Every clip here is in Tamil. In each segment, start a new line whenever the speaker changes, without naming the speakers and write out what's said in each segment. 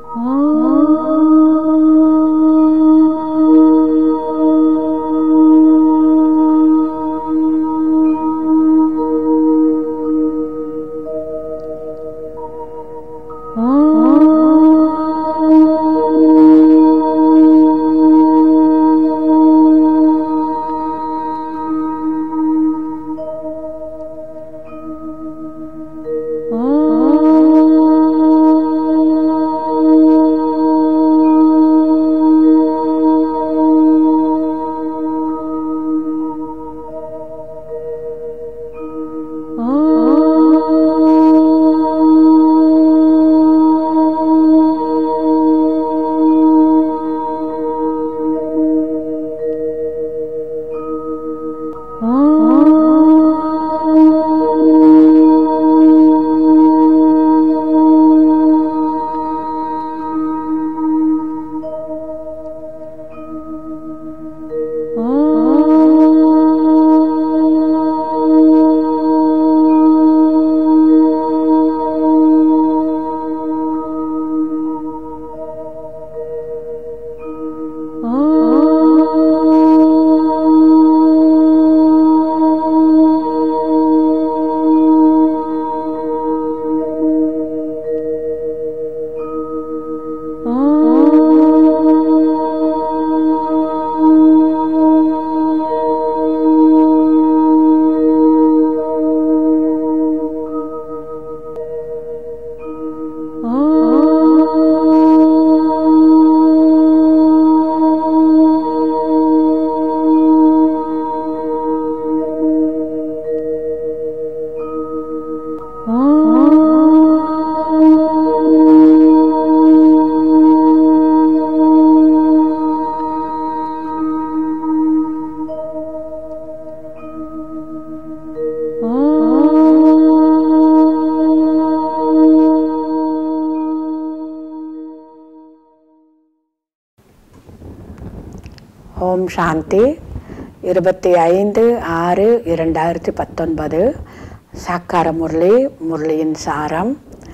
ஓம் சாந்தி இருபத்தி ஐந்து ஆறு இரண்டாயிரத்தி பத்தொன்பது சாக்கார முரளி முரளியின் சாரம்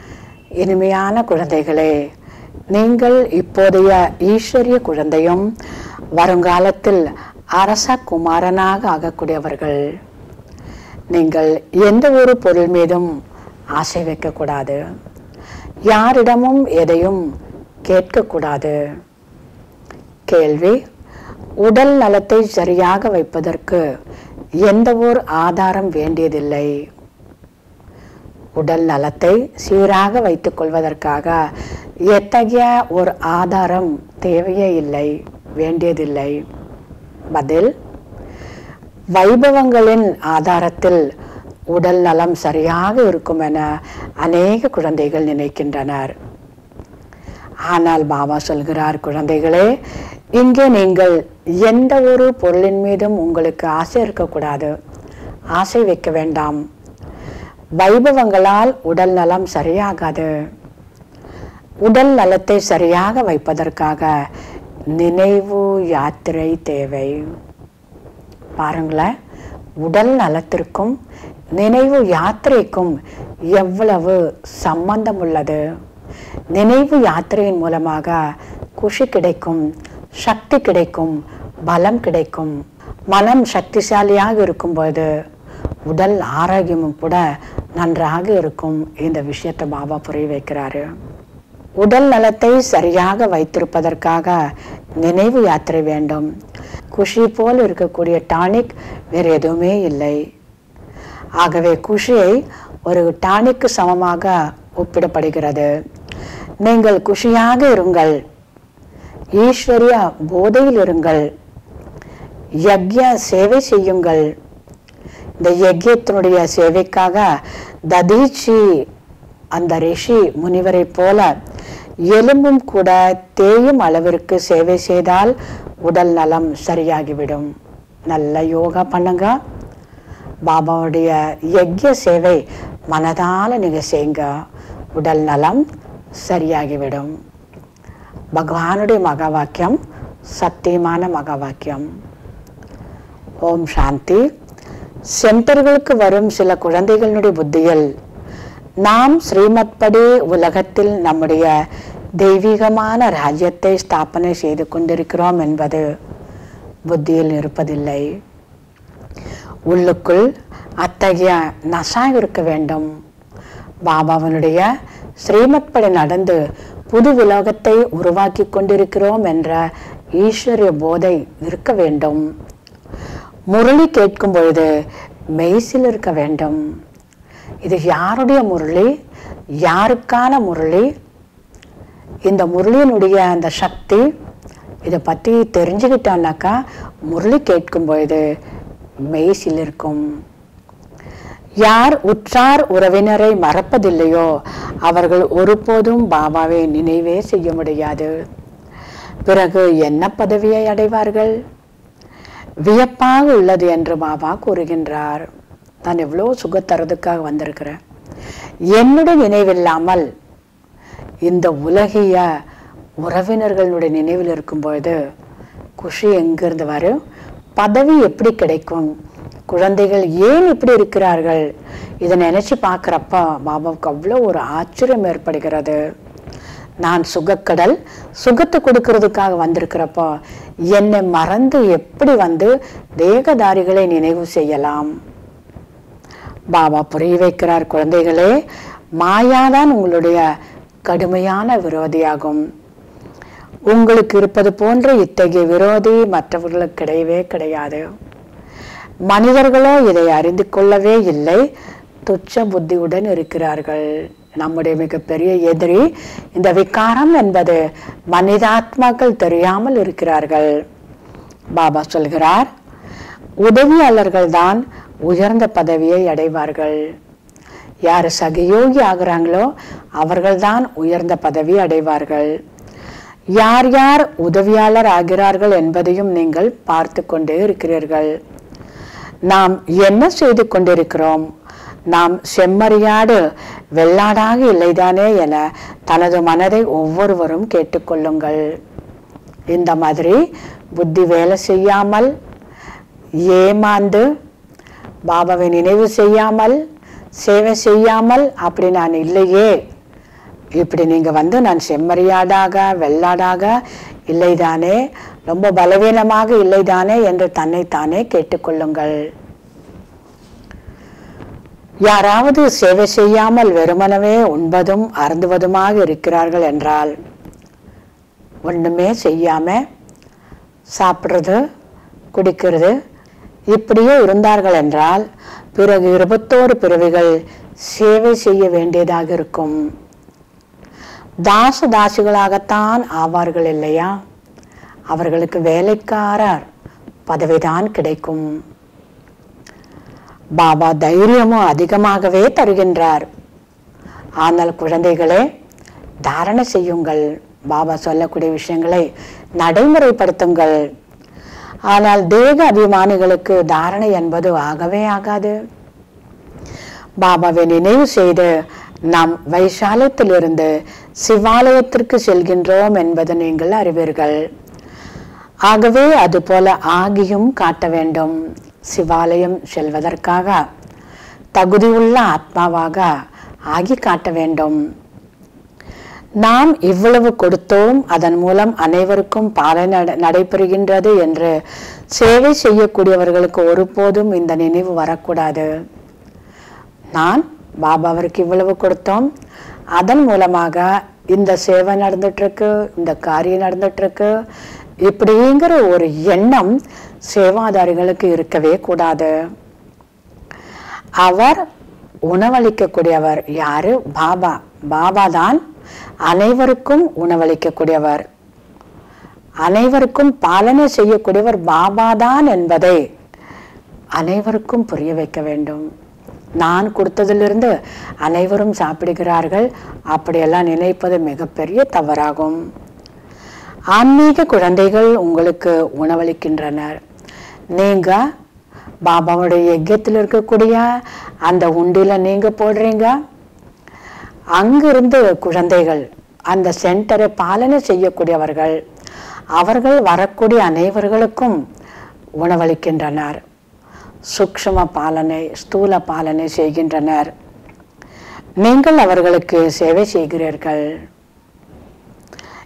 இனிமையான குழந்தைகளே நீங்கள் இப்போதைய ஈஸ்வரிய குழந்தையும் வருங்காலத்தில் அரச குமாரனாக ஆகக்கூடியவர்கள் நீங்கள் எந்த ஒரு பொருள் மீதும் ஆசை வைக்கக்கூடாது யாரிடமும் எதையும் கேட்கக்கூடாது கேள்வி உடல் நலத்தை சரியாக வைப்பதற்கு எந்த ஒரு ஆதாரம் வேண்டியதில்லை உடல் நலத்தை சீராக வைத்துக் கொள்வதற்காக எத்தகைய ஒரு ஆதாரம் தேவையே இல்லை வேண்டியதில்லை பதில் வைபவங்களின் ஆதாரத்தில் உடல் நலம் சரியாக இருக்கும் என அநேக குழந்தைகள் நினைக்கின்றனர் ஆனால் பாபா சொல்கிறார் குழந்தைகளே இங்கே நீங்கள் எந்த ஒரு பொருளின் மீதும் உங்களுக்கு ஆசை இருக்கக்கூடாது ஆசை வைக்க வேண்டாம் வைபவங்களால் உடல் நலம் சரியாகாது உடல் நலத்தை சரியாக வைப்பதற்காக நினைவு யாத்திரை தேவை பாருங்களேன் உடல் நலத்திற்கும் நினைவு யாத்திரைக்கும் எவ்வளவு சம்பந்தம் உள்ளது நினைவு யாத்திரையின் மூலமாக குஷி கிடைக்கும் சக்தி கிடைக்கும் பலம் கிடைக்கும் மனம் சக்திசாலியாக இருக்கும்போது உடல் ஆரோக்கியமும் கூட நன்றாக இருக்கும் இந்த விஷயத்தை பாபா புரிய வைக்கிறாரு உடல் நலத்தை சரியாக வைத்திருப்பதற்காக நினைவு யாத்திரை வேண்டும் குஷி போல் இருக்கக்கூடிய டானிக் வேறு எதுவுமே இல்லை ஆகவே குஷியை ஒரு டானிக்கு சமமாக ஒப்பிடப்படுகிறது நீங்கள் குஷியாக இருங்கள் ஈஸ்வரிய போதையில் இருங்கள் யக்ய சேவை செய்யுங்கள் இந்த யஜ்யத்தினுடைய சேவைக்காக ததீச்சி அந்த ரிஷி முனிவரை போல எலும்பும் கூட தேயும் அளவிற்கு சேவை செய்தால் உடல் நலம் சரியாகிவிடும் நல்ல யோகா பண்ணுங்க பாபாவுடைய யஜ்ய சேவை மனதால நீங்க செய்யுங்க உடல் நலம் சரியாகிவிடும் பகவானுடைய மகா வாக்கியம் சத்தியமான மகா வாக்கியம் ஓம் சாந்தி சென்டர்களுக்கு வரும் சில குழந்தைகளுடைய புத்தியில் நாம் ஸ்ரீமத் படி உலகத்தில் நம்முடைய தெய்வீகமான ராஜ்யத்தை ஸ்தாபனை செய்து கொண்டிருக்கிறோம் என்பது புத்தியில் இருப்பதில்லை உள்ளுக்குள் அத்தகைய நசா இருக்க வேண்டும் பாபாவனுடைய ஸ்ரீமத் படி நடந்து புது உலகத்தை உருவாக்கி கொண்டிருக்கிறோம் என்ற ஈஸ்வரிய போதை இருக்க வேண்டும் முரளி கேட்கும் பொழுது மெய்சில் இருக்க வேண்டும் இது யாருடைய முரளி யாருக்கான முரளி இந்த முரளியினுடைய அந்த சக்தி இதை பற்றி தெரிஞ்சுக்கிட்டோம்னாக்கா முரளி கேட்கும் பொழுது மெய்சில் இருக்கும் யார் உற்றார் உறவினரை மறப்பதில்லையோ அவர்கள் ஒருபோதும் பாபாவை நினைவே செய்ய முடியாது பிறகு என்ன பதவியை அடைவார்கள் வியப்பாக உள்ளது என்று பாபா கூறுகின்றார் நான் எவ்வளோ சுகத்தரதுக்காக வந்திருக்கிறேன் என்னுடைய நினைவில்லாமல் இந்த உலகிய உறவினர்களுடைய நினைவில் இருக்கும் பொழுது குஷி எங்கிருந்து வரும் பதவி எப்படி கிடைக்கும் குழந்தைகள் ஏன் இப்படி இருக்கிறார்கள் இதை நினைச்சு பார்க்குறப்ப பாபாவுக்கு அவ்வளோ ஒரு ஆச்சரியம் ஏற்படுகிறது நான் சுகக்கடல் சுகத்தை கொடுக்கறதுக்காக வந்திருக்கிறப்போ என்னை மறந்து எப்படி வந்து தேகதாரிகளை நினைவு செய்யலாம் பாபா புரிய வைக்கிறார் குழந்தைகளே மாயாதான் உங்களுடைய கடுமையான விரோதியாகும் உங்களுக்கு இருப்பது போன்ற இத்தகைய விரோதி மற்றவர்களுக்கு கிடையவே கிடையாது மனிதர்களோ இதை அறிந்து கொள்ளவே இல்லை துச்ச புத்தியுடன் இருக்கிறார்கள் நம்முடைய மிகப்பெரிய எதிரி இந்த விகாரம் என்பது மனிதாத்மாக்கள் தெரியாமல் இருக்கிறார்கள் பாபா சொல்கிறார் உதவியாளர்கள் தான் உயர்ந்த பதவியை அடைவார்கள் யார் சகயோகி ஆகுறாங்களோ அவர்கள்தான் உயர்ந்த பதவி அடைவார்கள் யார் யார் உதவியாளர் ஆகிறார்கள் என்பதையும் நீங்கள் பார்த்து கொண்டே இருக்கிறீர்கள் நாம் என்ன செய்து கொண்டிருக்கிறோம் நாம் செம்மறியாடு வெள்ளாடாக இல்லைதானே என தனது மனதை ஒவ்வொருவரும் கேட்டுக்கொள்ளுங்கள் இந்த மாதிரி புத்தி வேலை செய்யாமல் ஏமாந்து பாபாவை நினைவு செய்யாமல் சேவை செய்யாமல் அப்படி நான் இல்லையே இப்படி நீங்க வந்து நான் செம்மறியாடாக வெள்ளாடாக இல்லைதானே ரொம்ப பலவீனமாக இல்லைதானே என்று தன்னைத்தானே கேட்டுக்கொள்ளுங்கள் யாராவது சேவை செய்யாமல் வெறுமனவே உண்பதும் அருந்துவதுமாக இருக்கிறார்கள் என்றால் ஒண்ணுமே செய்யாம சாப்பிட்றது குடிக்கிறது இப்படியே இருந்தார்கள் என்றால் பிறகு இருபத்தோரு பிறவிகள் சேவை செய்ய வேண்டியதாக இருக்கும் தாச தாசிகளாகத்தான் ஆவார்கள் இல்லையா அவர்களுக்கு வேலைக்காரர் பதவிதான் கிடைக்கும் பாபா தைரியமும் அதிகமாகவே தருகின்றார் ஆனால் குழந்தைகளே தாரணை செய்யுங்கள் பாபா சொல்லக்கூடிய விஷயங்களை நடைமுறைப்படுத்துங்கள் ஆனால் தேக அபிமானிகளுக்கு தாரணை என்பது ஆகவே ஆகாது பாபாவை நினைவு செய்து நாம் வைசாலயத்திலிருந்து சிவாலயத்திற்கு செல்கின்றோம் என்பதை நீங்கள் அறிவீர்கள் ஆகவே அதுபோல ஆகியும் காட்ட வேண்டும் சிவாலயம் செல்வதற்காக தகுதியுள்ள ஆத்மாவாக ஆகி காட்ட வேண்டும் நாம் இவ்வளவு கொடுத்தோம் அதன் மூலம் அனைவருக்கும் பாலை நட- நடைபெறுகின்றது என்று சேவை செய்யக்கூடியவர்களுக்கு ஒருபோதும் இந்த நினைவு வரக்கூடாது நான் பாபாவிற்கு இவ்வளவு கொடுத்தோம் அதன் மூலமாக இந்த சேவை நடந்துட்டு இருக்கு இந்த காரியம் நடந்துட்டு இருக்கு இப்படிங்கிற ஒரு எண்ணம் சேவாதாரிகளுக்கு இருக்கவே கூடாது அவர் உணவளிக்கக்கூடியவர் யாரு பாபா பாபா தான் அனைவருக்கும் உணவளிக்கக்கூடியவர் அனைவருக்கும் பாலனை செய்யக்கூடியவர் பாபா தான் என்பதை அனைவருக்கும் புரிய வைக்க வேண்டும் நான் கொடுத்ததிலிருந்து அனைவரும் சாப்பிடுகிறார்கள் அப்படியெல்லாம் நினைப்பது மிகப்பெரிய தவறாகும் ஆன்மீக குழந்தைகள் உங்களுக்கு உணவளிக்கின்றனர் நீங்க பாபாவுடைய யஜ்யத்தில் இருக்கக்கூடிய அந்த உண்டில நீங்க போடுறீங்க அங்கிருந்து குழந்தைகள் அந்த சென்டரை பாலனை செய்யக்கூடியவர்கள் அவர்கள் வரக்கூடிய அனைவர்களுக்கும் உணவளிக்கின்றனர் சூக்ஷ்ம பாலனை ஸ்தூல பாலனை செய்கின்றனர் நீங்கள் அவர்களுக்கு சேவை செய்கிறீர்கள்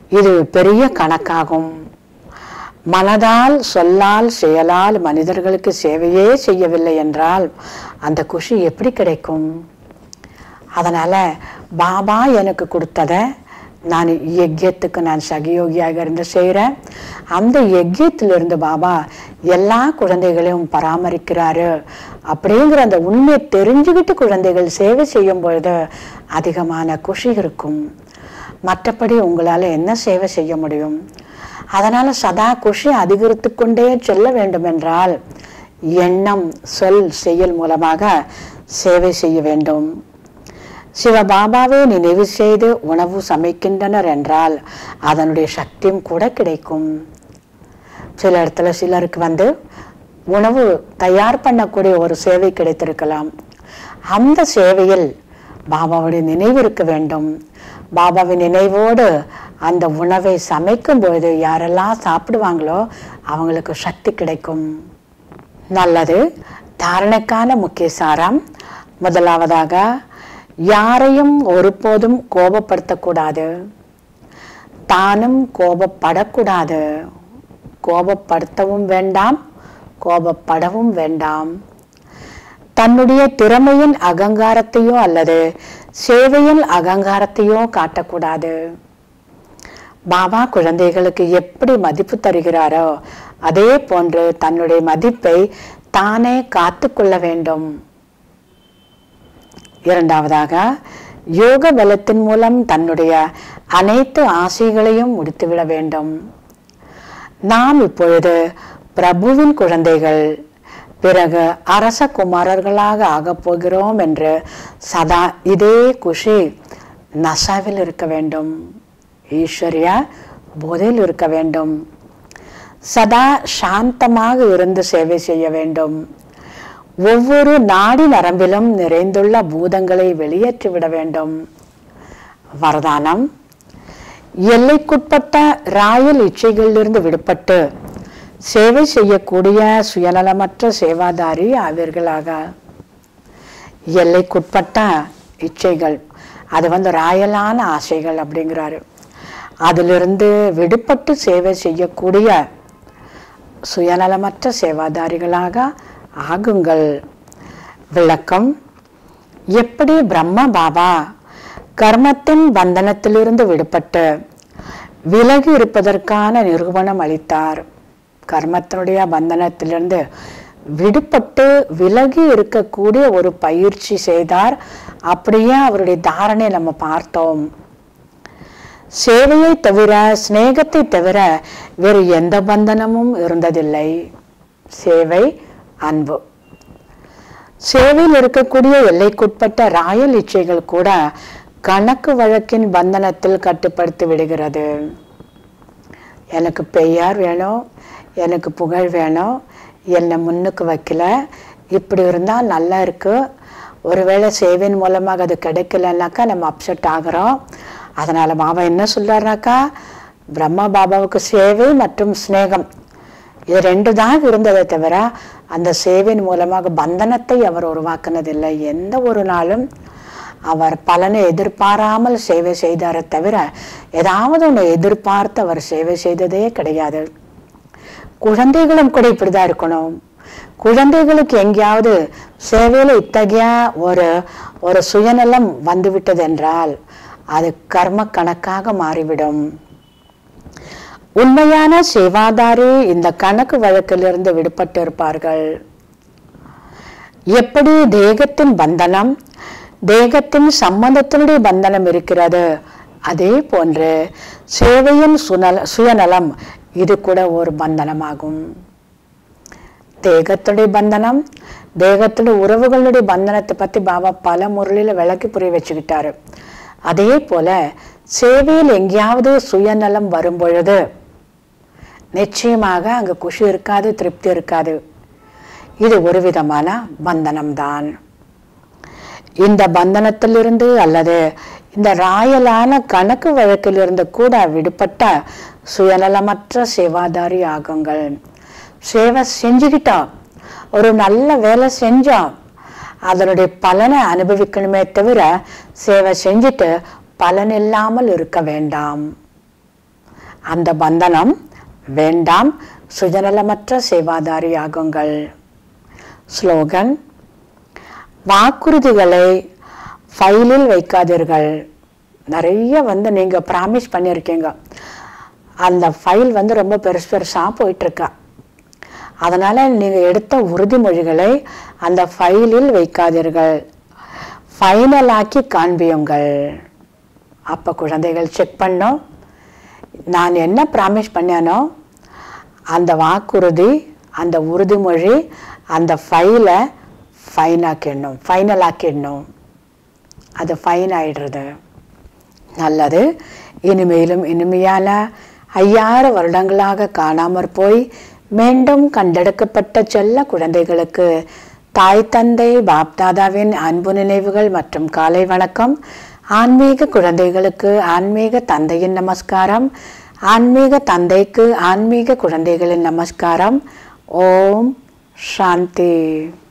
இது பெரிய கணக்காகும் மனதால் சொல்லால் செயலால் மனிதர்களுக்கு சேவையே செய்யவில்லை என்றால் அந்த குஷி எப்படி கிடைக்கும் அதனால பாபா எனக்கு கொடுத்ததை நான் யஜ்யத்துக்கு நான் சகயோகியாக இருந்து செய்கிறேன் அந்த யஜ்யத்திலிருந்து பாபா எல்லா குழந்தைகளையும் பராமரிக்கிறாரு அப்படிங்கிற அந்த உண்மையை தெரிஞ்சுக்கிட்டு குழந்தைகள் சேவை செய்யும் பொழுது அதிகமான குஷி இருக்கும் மற்றபடி உங்களால் என்ன சேவை செய்ய முடியும் அதனால சதா குஷி அதிகரித்து கொண்டே செல்ல வேண்டும் என்றால் எண்ணம் சொல் செயல் மூலமாக சேவை செய்ய வேண்டும் சிவபாபாவை நினைவு செய்து உணவு சமைக்கின்றனர் என்றால் அதனுடைய சக்தியும் கூட கிடைக்கும் சில இடத்துல சிலருக்கு வந்து உணவு தயார் பண்ணக்கூடிய ஒரு சேவை கிடைத்திருக்கலாம் அந்த சேவையில் பாபாவுடைய நினைவு இருக்க வேண்டும் பாபாவின் நினைவோடு அந்த உணவை சமைக்கும் பொழுது யாரெல்லாம் சாப்பிடுவாங்களோ அவங்களுக்கு சக்தி கிடைக்கும் நல்லது தாரணைக்கான முக்கிய சாரம் முதலாவதாக யாரையும் ஒருபோதும் கோபப்படுத்தக்கூடாது தானும் கோபப்படக்கூடாது கோபப்படுத்தவும் வேண்டாம் கோபப்படவும் வேண்டாம் தன்னுடைய திறமையின் அகங்காரத்தையோ அல்லது சேவையின் அகங்காரத்தையோ காட்டக்கூடாது பாபா குழந்தைகளுக்கு எப்படி மதிப்பு தருகிறாரோ அதே போன்று தன்னுடைய மதிப்பை தானே காத்து கொள்ள வேண்டும் இரண்டாவதாக யோக பலத்தின் மூலம் தன்னுடைய அனைத்து ஆசைகளையும் முடித்துவிட வேண்டும் நாம் இப்பொழுது பிரபுவின் குழந்தைகள் பிறகு அரச குமாரர்களாக ஆகப் போகிறோம் என்று சதா இதே குஷி நசாவில் இருக்க வேண்டும் ஈஸ்வரியா போதையில் இருக்க வேண்டும் சதா சாந்தமாக இருந்து சேவை செய்ய வேண்டும் ஒவ்வொரு நாடி நரம்பிலும் நிறைந்துள்ள பூதங்களை வெளியேற்றிவிட வேண்டும் வரதானம் எல்லைக்குட்பட்ட ராயல் இச்சைகளிலிருந்து விடுபட்டு சேவை செய்யக்கூடிய சுயநலமற்ற சேவாதாரி ஆவீர்களாக எல்லைக்குட்பட்ட இச்சைகள் அது வந்து ராயலான ஆசைகள் அப்படிங்கிறாரு அதிலிருந்து விடுபட்டு சேவை செய்யக்கூடிய சுயநலமற்ற சேவாதாரிகளாக ஆகுங்கள் விளக்கம் எப்படி பிரம்ம பாபா கர்மத்தின் பந்தனத்திலிருந்து விடுபட்டு விலகி இருப்பதற்கான நிரூபணம் அளித்தார் கர்மத்தினுடைய பந்தனத்திலிருந்து விடுபட்டு விலகி இருக்கக்கூடிய ஒரு பயிற்சி செய்தார் அப்படியே அவருடைய தாரணை நம்ம பார்த்தோம் சேவையை தவிர சிநேகத்தை தவிர வேறு எந்த பந்தனமும் இருந்ததில்லை சேவை அன்பு சேவையில் இருக்கக்கூடிய எல்லைக்குட்பட்ட ராயல் இச்சைகள் கூட கணக்கு வழக்கின் பந்தனத்தில் கட்டுப்படுத்தி விடுகிறது எனக்கு பெயர் வேணும் எனக்கு புகழ் வேணும் என்னை முன்னுக்கு வைக்கல இப்படி இருந்தால் நல்லா இருக்கு ஒருவேளை சேவையின் மூலமாக அது கிடைக்கலன்னாக்கா நம்ம அப்செட் ஆகிறோம் அதனால பாபா என்ன சொல்றாருனாக்கா பிரம்மா பாபாவுக்கு சேவை மற்றும் சிநேகம் இது ரெண்டு தான் இருந்ததை தவிர அந்த சேவையின் மூலமாக பந்தனத்தை அவர் உருவாக்குனதில்லை எந்த ஒரு நாளும் அவர் பலனை எதிர்பாராமல் சேவை செய்தாரே தவிர ஏதாவது ஒன்று எதிர்பார்த்து அவர் சேவை செய்ததே கிடையாது குழந்தைகளும் கூட இப்படிதான் இருக்கணும் குழந்தைகளுக்கு எங்கேயாவது சேவையில இத்தகைய ஒரு ஒரு சுயநலம் வந்துவிட்டது என்றால் அது கர்ம கணக்காக மாறிவிடும் உண்மையான சேவாதாரி இந்த கணக்கு வழக்கிலிருந்து விடுபட்டு இருப்பார்கள் எப்படி தேகத்தின் பந்தனம் தேகத்தின் சம்பந்தத்தினுடைய பந்தனம் இருக்கிறது அதே போன்று சேவையின் சுனல சுயநலம் இது கூட ஒரு பந்தனமாகும் தேகத்துடைய பந்தனம் தேகத்துடைய உறவுகளுடைய பந்தனத்தை பத்தி பாபா பல முறையில விளக்கி புரிய வச்சுக்கிட்டாரு அதே போல சேவையில் எங்கேயாவது சுயநலம் வரும் பொழுது நிச்சயமாக அங்க குஷி இருக்காது திருப்தி இருக்காது இது ஒரு விதமான பந்தனம்தான் இந்த பந்தனத்திலிருந்து அல்லது இந்த ராயலான கணக்கு வழக்கிலிருந்து கூட விடுபட்ட சுயநலமற்ற சேவாதாரி ஆகுங்கள் சேவை செஞ்சுக்கிட்டோம் ஒரு நல்ல வேலை செஞ்சோம் அதனுடைய பலனை அனுபவிக்கணுமே தவிர சேவை செஞ்சுட்டு பலன் இல்லாமல் இருக்க வேண்டாம் அந்த பந்தனம் வேண்டாம் சுயநலமற்ற சேவாதாரியாகுங்கள் ஸ்லோகன் வாக்குறுதிகளை ஃபைலில் வைக்காதீர்கள் நிறைய வந்து நீங்கள் ப்ராமிஸ் பண்ணியிருக்கீங்க அந்த ஃபைல் வந்து ரொம்ப பெருசு பெருசாக போயிட்டுருக்கா அதனால் நீங்கள் எடுத்த உறுதிமொழிகளை அந்த ஃபைலில் வைக்காதீர்கள் ஃபைனலாக்கி காண்பியுங்கள் அப்போ குழந்தைகள் செக் பண்ணோம் நான் என்ன ப்ராமிஸ் பண்ணேனோ அந்த வாக்குறுதி அந்த உறுதிமொழி அந்த ஃபைலை ஃபைனாக்கிடணும் ஃபைனலாக்கிடணும் அது ஃபைன் ஆயிடுறது நல்லது இனிமேலும் இனிமையான ஐயாயிரம் வருடங்களாக காணாமற் போய் மீண்டும் கண்டெடுக்கப்பட்ட செல்ல குழந்தைகளுக்கு தாய் தந்தை பாப்தாதாவின் அன்பு நினைவுகள் மற்றும் காலை வணக்கம் ஆன்மீக குழந்தைகளுக்கு ஆன்மீக தந்தையின் நமஸ்காரம் ஆன்மீக தந்தைக்கு ஆன்மீக குழந்தைகளின் நமஸ்காரம் ஓம் சாந்தி